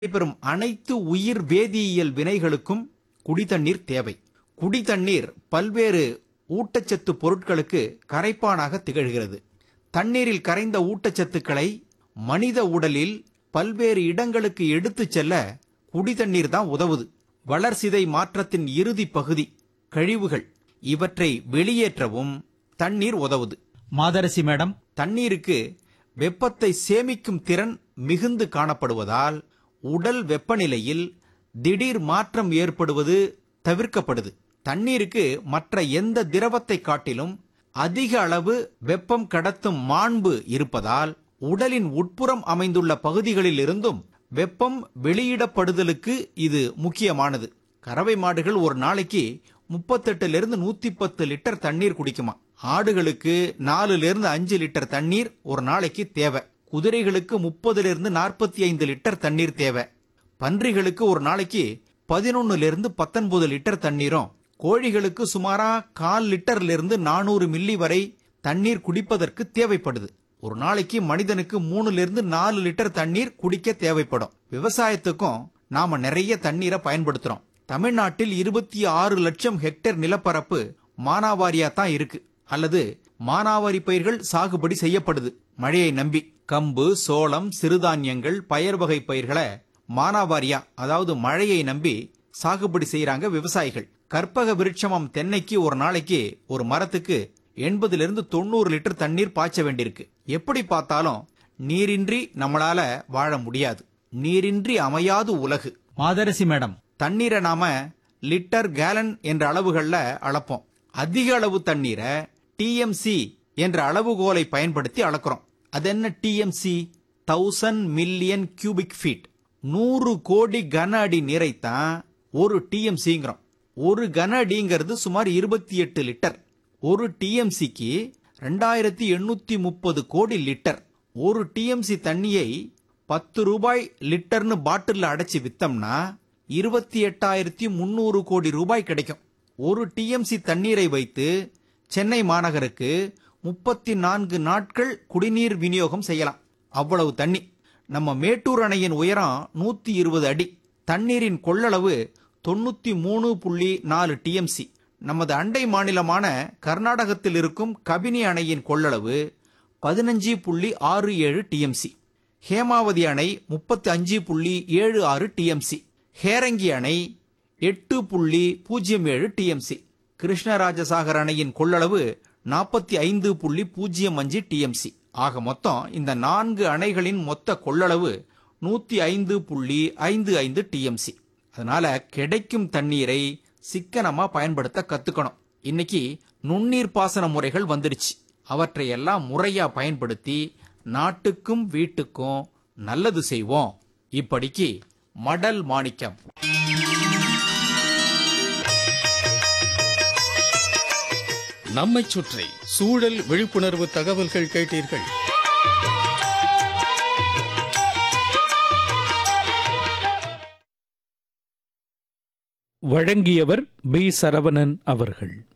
நடைபெறும் அனைத்து உயிர் வேதியியல் வினைகளுக்கும் குடிதண்ணீர் தேவை குடிதண்ணீர் பல்வேறு ஊட்டச்சத்து பொருட்களுக்கு கரைப்பானாக திகழ்கிறது தண்ணீரில் கரைந்த ஊட்டச்சத்துக்களை மனித உடலில் பல்வேறு இடங்களுக்கு எடுத்துச் செல்ல குடிதண்ணீர் தான் உதவுது வளர்சிதை மாற்றத்தின் இறுதி பகுதி கழிவுகள் இவற்றை வெளியேற்றவும் தண்ணீர் உதவுது மாதரசி மேடம் தண்ணீருக்கு வெப்பத்தை சேமிக்கும் திறன் மிகுந்து காணப்படுவதால் உடல் வெப்பநிலையில் திடீர் மாற்றம் ஏற்படுவது தவிர்க்கப்படுது தண்ணீருக்கு மற்ற எந்த திரவத்தை காட்டிலும் அதிக அளவு வெப்பம் கடத்தும் மாண்பு இருப்பதால் உடலின் உட்புறம் அமைந்துள்ள பகுதிகளில் இருந்தும் வெப்பம் வெளியிடப்படுதலுக்கு இது முக்கியமானது கறவை மாடுகள் ஒரு நாளைக்கு முப்பத்தெட்டுல இருந்து நூத்தி பத்து லிட்டர் தண்ணீர் குடிக்குமா ஆடுகளுக்கு நாலுல இருந்து அஞ்சு லிட்டர் தண்ணீர் ஒரு நாளைக்கு தேவை குதிரைகளுக்கு முப்பதுல இருந்து நாற்பத்தி ஐந்து லிட்டர் தண்ணீர் தேவை பன்றிகளுக்கு ஒரு நாளைக்கு பதினொன்னுல இருந்து பத்தொன்பது லிட்டர் தண்ணீரும் கோழிகளுக்கு சுமாரா கால் லிட்டர்ல இருந்து நானூறு மில்லி வரை தண்ணீர் குடிப்பதற்கு தேவைப்படுது ஒரு நாளைக்கு மனிதனுக்கு மூணுல இருந்து நாலு லிட்டர் தண்ணீர் குடிக்க தேவைப்படும் விவசாயத்துக்கும் நாம நிறைய தண்ணீரை பயன்படுத்துறோம் தமிழ்நாட்டில் இருபத்தி ஆறு லட்சம் ஹெக்டேர் நிலப்பரப்பு மானாவாரியா தான் இருக்கு அல்லது மானாவாரி பயிர்கள் சாகுபடி செய்யப்படுது மழையை நம்பி கம்பு சோளம் சிறுதானியங்கள் பயர் வகை பயிர்களை மானாவாரியா அதாவது மழையை நம்பி சாகுபடி செய்யறாங்க விவசாயிகள் கற்பக விருட்சமம் தென்னைக்கு ஒரு நாளைக்கு ஒரு மரத்துக்கு எண்பதுல இருந்து தொண்ணூறு லிட்டர் தண்ணீர் பாய்ச்ச வேண்டியிருக்கு எப்படி பார்த்தாலும் நீரின்றி நம்மளால வாழ முடியாது நீரின்றி அமையாது உலகு மாதரசி மேடம் தண்ணீரை நாம லிட்டர் கேலன் என்ற அளவுகள்ல அளப்போம் அதிக அளவு தண்ணீரை டிஎம்சி என்ற அளவுகோலை பயன்படுத்தி அளக்கிறோம் அது என்ன TMC thousand million cubic feet நூறு கோடி கன அடி நீரைத்தான் ஒரு டிஎம்சிங்கிறோம் ஒரு கன அடிங்கிறது சுமார் இருபத்தி எட்டு லிட்டர் ஒரு டிஎம்சிக்கு ரெண்டாயிரத்தி எண்ணூத்தி முப்பது கோடி லிட்டர் ஒரு டிஎம்சி தண்ணியை பத்து ரூபாய் லிட்டர்னு பாட்டில்ல அடைச்சு வித்தோம்னா இருபத்தி எட்டாயிரத்தி முன்னூறு கோடி ரூபாய் கிடைக்கும் ஒரு டிஎம்சி தண்ணீரை வைத்து சென்னை மாநகருக்கு முப்பத்தி நான்கு நாட்கள் குடிநீர் விநியோகம் செய்யலாம் அவ்வளவு தண்ணி நம்ம மேட்டூர் அணையின் உயரம் நூத்தி இருபது அடி தண்ணீரின் கொள்ளளவு தொண்ணூத்தி மூணு புள்ளி நாலு டிஎம்சி நமது அண்டை மாநிலமான கர்நாடகத்தில் இருக்கும் கபினி அணையின் கொள்ளளவு பதினஞ்சு புள்ளி ஆறு ஏழு டிஎம்சி ஹேமாவதி அணை முப்பத்தி அஞ்சு புள்ளி ஏழு ஆறு டிஎம்சி ஹேரங்கி அணை எட்டு புள்ளி பூஜ்ஜியம் ஏழு டிஎம்சி கிருஷ்ணராஜசாகர் அணையின் கொள்ளளவு நாற்பத்தி ஐந்து புள்ளி பூஜ்ஜியம் அஞ்சு டிஎம்சி ஆக மொத்தம் இந்த நான்கு அணைகளின் மொத்த கொள்ளளவு நூத்தி ஐந்து புள்ளி ஐந்து ஐந்து டிஎம்சி அதனால கிடைக்கும் தண்ணீரை சிக்கனமா பயன்படுத்த கத்துக்கணும் இன்னைக்கு நுண்ணீர் பாசன முறைகள் வந்துடுச்சு அவற்றை எல்லாம் முறையா பயன்படுத்தி நாட்டுக்கும் வீட்டுக்கும் நல்லது செய்வோம் இப்படிக்கு மடல் மாணிக்கம் நம்மைச் சுற்றி சூழல் விழிப்புணர்வு தகவல்கள் கேட்டீர்கள் வழங்கியவர் பி சரவணன் அவர்கள்